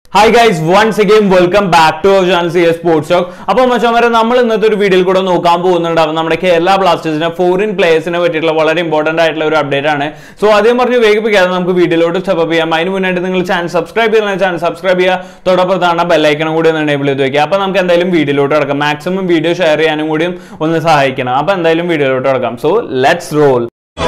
hi guys once again welcome back to our channel C S sports talk അപ്പോൾ മച്ചവരെ നമ്മൾ ഇന്നത്തെ ഒരു വീഡിയോയിൽ കൂടെ നോക്കാൻ പോകുന്നുണ്ട് അപ്പോൾ നമ്മുടെ കേരള ബ്ലാസ്റ്റേഴ്സിനെ ഫോറിൻ പ്ലേയേഴ്സിനെ പറ്റിയിട്ടുള്ള വളരെ ഇമ്പോർട്ടന്റ് ആയിട്ടുള്ള ഒരു അപ്ഡേറ്റ് ആണ് സോ ആദ്യം പറഞ്ഞ് വേഗിപ്പിക്കാതെ നമുക്ക് വീഡിയോയിലോട്ട് സ്റ്റെപ്പ് ചെയ്യാം അതിന് മുന്നായിട്ട് നിങ്ങൾ ചാനൽ സബ്സ്ക്രൈബ് ചെയ്യുന്ന ചാനൽ സബ്സ്ക്രൈബ് ചെയ്യുക തൊട്ടപ്പുറത്ത് കാണാൻ ബെല്ലൈക്കണം കൂടി ഒന്ന് എനേബിൾ ചെയ്ത് വെക്കുക അപ്പോൾ നമുക്ക് എന്തായാലും വീഡിയോയിലോട്ട് കിടക്കാം മാക്സിമം വീഡിയോ ഷെയർ ചെയ്യാനും കൂടിയും ഒന്ന് സഹായിക്കണം അപ്പോൾ എന്തായാലും വീഡിയോയിലോട്ട് കിടക്കാം so let's roll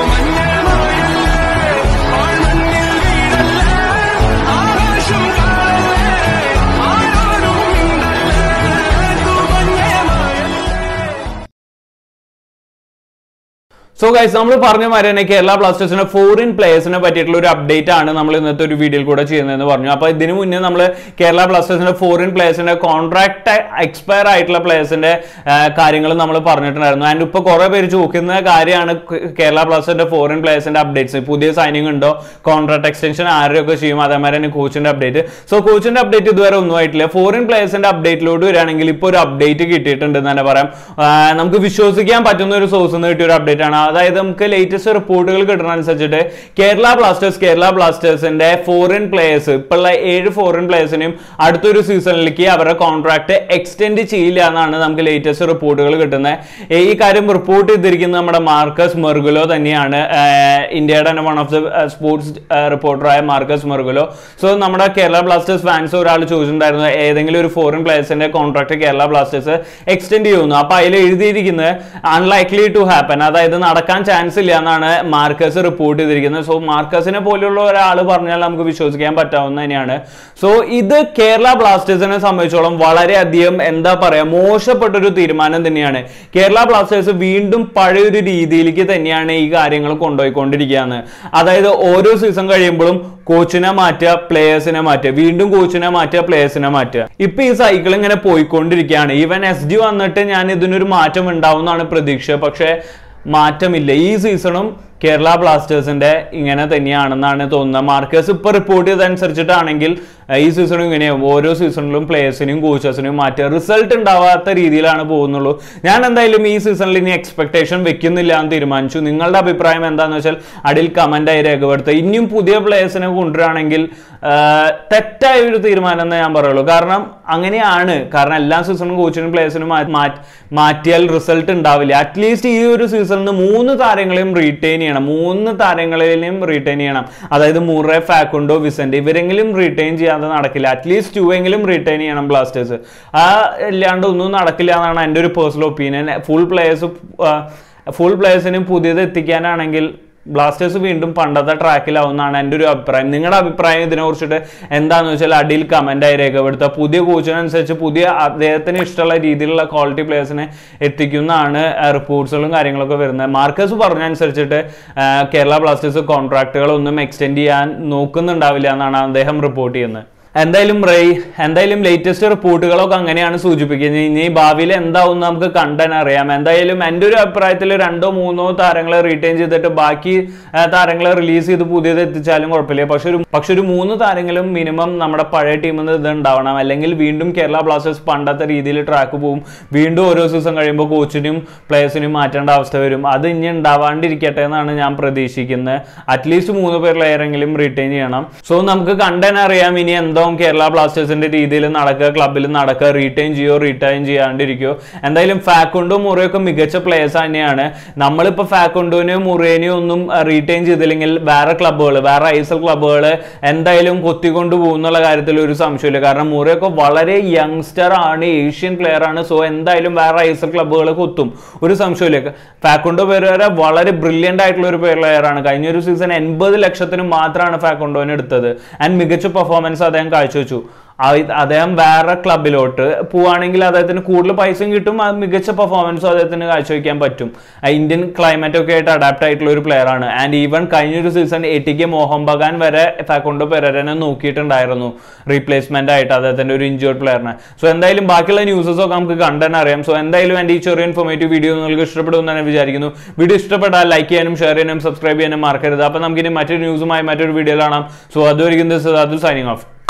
so guys നമ്മൾ പറഞ്ഞ മാതിരി തന്നെ കേരള ബ്ലാസ്റ്റേഴ്സിന്റെ ഫോറിൻ പ്ലേയേഴ്സിനെ പറ്റിയിട്ടുള്ള ഒരു അപ്ഡേറ്റ് ആണ് നമ്മൾ ഇന്നത്തെ ഒരു വീഡിയോയിൽ കൂടെ ചെയ്യുന്നതെന്ന് പറഞ്ഞു അപ്പോൾ ഇതിനു മുന്നേ നമ്മൾ കേരള ബ്ലാസ്റ്റേഴ്സിന്റെ ഫോറിൻ പ്ലേയേഴ്സിന്റെ കോൺട്രാക്ട് എക്സ്പയർ ആയിട്ടുള്ള പ്ലേയേഴ്സിന്റെ കാര്യങ്ങൾ നമ്മൾ പറഞ്ഞിട്ടുണ്ടായിരുന്നു ആൻഡ് ഇപ്പോൾ കുറെ പേര് ചോദിക്കുന്ന കാര്യമാണ് കേരള ബ്ലാസ്റ്റേഴ്സിന്റെ ഫോറിൻ പ്ലേയേഴ്സിന്റെ അപ്ഡേറ്റ്സ് പുതിയ സൈനിങ് ഉണ്ടോ കോൺട്രാക്ട് എക്സ്റ്റൻഷൻ ആരൊക്കെ ചെയ്യും അതേമാതിരി തന്നെ കോച്ചിന്റെ അപ്ഡേറ്റ് സോ കോച്ചിന്റെ അപ്ഡേറ്റ് ഇതുവരെ ഒന്നും ആയിട്ടില്ല ഫോറിൻ പ്ലേയേഴ്സിന്റെ അപ്ഡേറ്റിലോട്ട് വരികയാണെങ്കിൽ ഇപ്പോൾ ഒരു അപ്ഡേറ്റ് കിട്ടിയിട്ടുണ്ട് എന്ന് തന്നെ പറയാം ആ, നമുക്ക് വിശ്വസിക്കാൻ പറ്റുന്ന ഒരു സോഴ്സ് നിന്ന് കിട്ടിയ ഒരു അപ്ഡേറ്റ് ആണ് അതായത് നമുക്ക് ലേറ്റസ്റ്റ് റിപ്പോർട്ടുകൾ കിട്ടുന്ന അനുസരിച്ചിട്ട് കേരള ബ്ലാസ്റ്റേഴ്സ് കേരള ബ്ലാസ്റ്റേഴ്സിന്റെ ഫോറിൻ പ്ലേയേഴ്സ് ഇപ്പോഴുള്ള ഏഴ് ഫോറിൻ പ്ലേയേഴ്സിനെയും അടുത്തൊരു സീസണിലേക്ക് അവരുടെ കോൺട്രാക്ട് എക്സ്റ്റെൻഡ് ചെയ്യില്ല എന്നാണ് നമുക്ക് ലേറ്റസ്റ്റ് റിപ്പോർട്ടുകൾ കിട്ടുന്നത് ഈ കാര്യം റിപ്പോർട്ട് ചെയ്തിരിക്കുന്നത് നമ്മുടെ മാർക്കസ് മെർഗുലോ തന്നെയാണ് ആഹ് ഇന്ത്യയുടെ തന്നെ വൺ ഓഫ് ദ സ്പോർട്സ് റിപ്പോർട്ടറായ മാർക്കസ് മെർഗുലോ സോ നമ്മുടെ കേരള ബ്ലാസ്റ്റേഴ്സ് ഫാൻസ് ഒരാൾ ചോദിച്ചിട്ടുണ്ടായിരുന്നു ഏതെങ്കിലും ഒരു ഫോറിൻ പ്ലേയേഴ്സിന്റെ കോൺട്രാക്ട് കേരള ബ്ലാസ്റ്റേഴ്സ് എക്സ്റ്റെൻഡ് ചെയ്യുന്നു അപ്പൊ അതിൽ എഴുതിയിരിക്കുന്നത് അൺലൈക്ലി ടു ഹാപ്പൻ അതായത് നടക്കാൻ ചാൻസ് ഇല്ല എന്നാണ് മാർക്കസ് റിപ്പോർട്ട് ചെയ്തിരിക്കുന്നത് സോ മാർക്കസിനെ പോലെയുള്ള ഒരാൾ പറഞ്ഞാൽ നമുക്ക് വിശ്വസിക്കാൻ പറ്റാവുന്ന തന്നെയാണ് സോ ഇത് കേരള ബ്ലാസ്റ്റേഴ്സിനെ സംബന്ധിച്ചോളം വളരെയധികം എന്താ പറയാ മോശപ്പെട്ട ഒരു തീരുമാനം തന്നെയാണ് കേരള ബ്ലാസ്റ്റേഴ്സ് വീണ്ടും പഴയൊരു രീതിയിലേക്ക് തന്നെയാണ് ഈ കാര്യങ്ങൾ കൊണ്ടുപോയിക്കൊണ്ടിരിക്കുകയാണ് അതായത് ഓരോ സീസൺ കഴിയുമ്പോഴും കോച്ചിനെ മാറ്റുക പ്ലേയേഴ്സിനെ മാറ്റുക വീണ്ടും കോച്ചിനെ മാറ്റുക പ്ലേയേഴ്സിനെ മാറ്റുക ഇപ്പൊ ഈ സൈക്കിൾ ഇങ്ങനെ പോയിക്കൊണ്ടിരിക്കുകയാണ് ഈവൻ എസ് ഡി വന്നിട്ട് ഞാൻ ഇതിനൊരു മാറ്റം ഉണ്ടാവുന്നതാണ് പ്രതീക്ഷ പക്ഷേ മാറ്റമില്ല ഈ സീസണും കേരള ബ്ലാസ്റ്റേഴ്സിന്റെ ഇങ്ങനെ തന്നെയാണെന്നാണ് തോന്നുന്നത് മാർക്കേഴ്സ് ഇപ്പൊ റിപ്പോർട്ട് ചെയ്തതനുസരിച്ചിട്ടാണെങ്കിൽ അഹ് ഈ സീസണും ഇങ്ങനെയാവും ഓരോ സീസണിലും പ്ലേയേഴ്സിനെയും കോച്ചേഴ്സിനെയും മാറ്റുക റിസൾട്ട് ഉണ്ടാവാത്ത രീതിയിലാണ് പോകുന്നുള്ളൂ ഞാൻ എന്തായാലും ഈ സീസണിൽ ഇനി എക്സ്പെക്ടേഷൻ വെക്കുന്നില്ല എന്ന് തീരുമാനിച്ചു നിങ്ങളുടെ അഭിപ്രായം എന്താണെന്ന് വെച്ചാൽ അടിയിൽ കമന്റ് ആയി രേഖപ്പെടുത്തുക ഇനിയും പുതിയ പ്ലേയേഴ്സിനെ കൊണ്ടുവരികയാണെങ്കിൽ ആഹ് തെറ്റായ ഒരു തീരുമാനം എന്ന് ഞാൻ പറയുള്ളൂ കാരണം അങ്ങനെയാണ് കാരണം എല്ലാ സീസണും കോച്ചിനും പ്ലേയേഴ്സിനും മാറ്റിയാൽ റിസൾട്ട് ഉണ്ടാവില്ല അറ്റ്ലീസ്റ്റ് ഈ ഒരു സീസണിൽ മൂന്ന് താരങ്ങളെയും റീറ്റെയിൻ ചെയ്യണം മൂന്ന് താരങ്ങളെയും റീറ്റെയിൻ ചെയ്യണം അതായത് മൂറേ ഫാക്കുണ്ടോ വിസന്റ് ഇവരെങ്കിലും റീറ്റെയിൻ ചെയ്യാതെ നടക്കില്ല അറ്റ്ലീസ്റ്റ് ടു എങ്കിലും റീറ്റെയിൻ ചെയ്യണം ബ്ലാസ്റ്റേഴ്സ് ആ ഇല്ലാണ്ട് ഒന്നും നടക്കില്ല എന്നാണ് എൻ്റെ ഒരു personal opinion full players full പ്ലേയേഴ്സിനും പുതിയത് എത്തിക്കാനാണെങ്കിൽ ബ്ലാസ്റ്റേഴ്സ് വീണ്ടും പണ്ടത്തെ ട്രാക്കിലാവുന്നതാണ് എൻ്റെ ഒരു അഭിപ്രായം നിങ്ങളുടെ അഭിപ്രായം ഇതിനെ കുറിച്ചിട്ട് എന്താണെന്ന് വെച്ചാൽ അടിയിൽ കമൻ്റ് ആയി രേഖപ്പെടുത്തുക പുതിയ കോച്ചിനനുസരിച്ച് പുതിയ അദ്ദേഹത്തിന് ഇഷ്ടമുള്ള രീതിയിലുള്ള ക്വാളിറ്റി പ്ലേയേഴ്സിനെ എത്തിക്കുന്നതാണ് റിപ്പോർട്ട്സുകളും കാര്യങ്ങളൊക്കെ വരുന്നത് മാർക്കസ് പറഞ്ഞനുസരിച്ചിട്ട് ആ, കേരള ബ്ലാസ്റ്റേഴ്സ് കോൺട്രാക്റ്റുകളൊന്നും എക്സ്റ്റെൻഡ് ചെയ്യാൻ നോക്കുന്നുണ്ടാവില്ല എന്നാണ് അദ്ദേഹം റിപ്പോർട്ട് ചെയ്യുന്നത് എന്തായാലും റേയ് എന്തായാലും ലേറ്റസ്റ്റ് റിപ്പോർട്ടുകളൊക്കെ അങ്ങനെയാണ് സൂചിപ്പിക്കുന്നത് ഇനി ഭാവിയിൽ എന്താവും നമുക്ക് കണ്ടൻ അറിയാം എന്തായാലും എൻ്റെ ഒരു അഭിപ്രായത്തിൽ രണ്ടോ മൂന്നോ താരങ്ങളെ റീറ്റെയിൻ ചെയ്തിട്ട് ബാക്കി ആ, താരങ്ങളെ റിലീസ് ചെയ്ത് പുതിയത് എത്തിച്ചാലും കുഴപ്പമില്ല പക്ഷെ ഒരു പക്ഷെ ഒരു മൂന്ന് താരങ്ങളും മിനിമം നമ്മുടെ പഴയ ടീമിൽ നിന്ന് ഇത് ഉണ്ടാവണം അല്ലെങ്കിൽ വീണ്ടും കേരള ബ്ലാസ്റ്റേഴ്സ് പണ്ടത്തെ രീതിയിൽ ട്രാക്ക് പോകും വീണ്ടും ഓരോ സീസൺ കഴിയുമ്പോൾ കോച്ചിനും പ്ലേയേഴ്സിനും മാറ്റേണ്ട അവസ്ഥ വരും അത് ഇനി ഉണ്ടാവാണ്ടിരിക്കട്ടെ എന്നാണ് ഞാൻ പ്രതീക്ഷിക്കുന്നത് അറ്റ്ലീസ്റ്റ് മൂന്ന് പേർ ആരെങ്കിലും റിട്ടേൺ ചെയ്യണം സോ നമുക്ക് കണ്ടൻ അറിയാം ഇനി എന്തോ കേരള ബ്ലാസ്റ്റേഴ്സിന്റെ രീതിയിൽ നടക്കുക ക്ലബിൽ നടക്കുക റീറ്റെയിൻ ചെയ്യോ റീറ്റൈൻ ചെയ്യാണ്ടിരിക്കോ എന്തായാലും ഫാക്കുണ്ടോ മുറിയൊക്കെ മികച്ച പ്ലേയേഴ്സ് തന്നെയാണ് നമ്മളിപ്പോൾ ഫാക്കുണ്ടോനെയോ മുറിയനെയോ ഒന്നും റീറ്റെയിൻ ചെയ്തില്ലെങ്കിൽ വേറെ ക്ലബ്ബുകൾ വേറെ ഐസൽ ക്ലബ്ബുകൾ എന്തായാലും കൊത്തിക്കൊണ്ട് പോകുന്നുള്ള കാര്യത്തിൽ ഒരു സംശയമില്ല കാരണം മുറിയൊക്കെ വളരെ യങ്സ്റ്റർ ആണ് ഏഷ്യൻ പ്ലെയർ ആണ് സോ എന്തായാലും വേറെ ഐസൽ ക്ലബ്ബുകൾ കൊത്തും ഒരു സംശയമില്ല ഫാക്കുണ്ടോ പെരേര വളരെ ബ്രില്യൻ്റ് ആയിട്ടുള്ള ഒരു പ്ലെയർ ആണ് കഴിഞ്ഞ ഒരു സീസൺ എൺപത് ലക്ഷത്തിന് മാത്രമാണ് ഫാക്കുണ്ടോനെ എടുത്തത് ആൻഡ് മികച്ച പെർഫോമൻസ് അദ്ദേഹം കാഴ്ചവെച്ചു ആ- അദ്ദേഹം വേറെ ക്ലബിലോട്ട് പോവുകയാണെങ്കിൽ അദ്ദേഹത്തിന് കൂടുതൽ പൈസയും കിട്ടും ആ മികച്ച പെർഫോമൻസും അദ്ദേഹത്തിന് കാഴ്ചവെക്കാൻ പറ്റും ആ ഇന്ത്യൻ ക്ലൈമറ്റ് ഒക്കെ ആയിട്ട് അഡാപ്റ്റ് ആയിട്ടുള്ള ഒരു പ്ലെയർ ആണ് ആൻഡ് ഈവൻ കഴിഞ്ഞൊരു season A T K Mohan Bagan വരെ ഫാക്കൊണ്ടോ പെരനെ നോക്കിയിട്ടുണ്ടായിരുന്നു റീപ്ലേസ്മെന്റ് ആയിട്ട് അദ്ദേഹത്തിന്റെ ഒരു ഇഞ്ചേർഡ് പ്ലെയറിനെ സോ എന്തായാലും ബാക്കിയുള്ള ന്യൂസസ് ഒക്കെ നമുക്ക് കണ്ടൻ അറിയാം സോ എന്തായാലും എൻ്റെ ഈ ചെറിയ ഇൻഫോർമേറ്റീവ് വീഡിയോ നിങ്ങൾക്ക് ഇഷ്ടപ്പെടുമെന്ന് തന്നെ വിചാരിക്കുന്നു വീഡിയോ ഇഷ്ടപ്പെട്ടാൽ ലൈക്ക് ചെയ്യാനും ഷെയർ ചെയ്യാനും സബ്സ്ക്രൈബ് ചെയ്യാനും മറക്കരുത് അപ്പോൾ നമുക്കിനി മറ്റൊരു ന്യൂസുമായി മറ്റൊരു വീഡിയോ കാണാം സോ അതുവരെയും ദിസ് അതുൽ സൈനിങ് ഓഫ്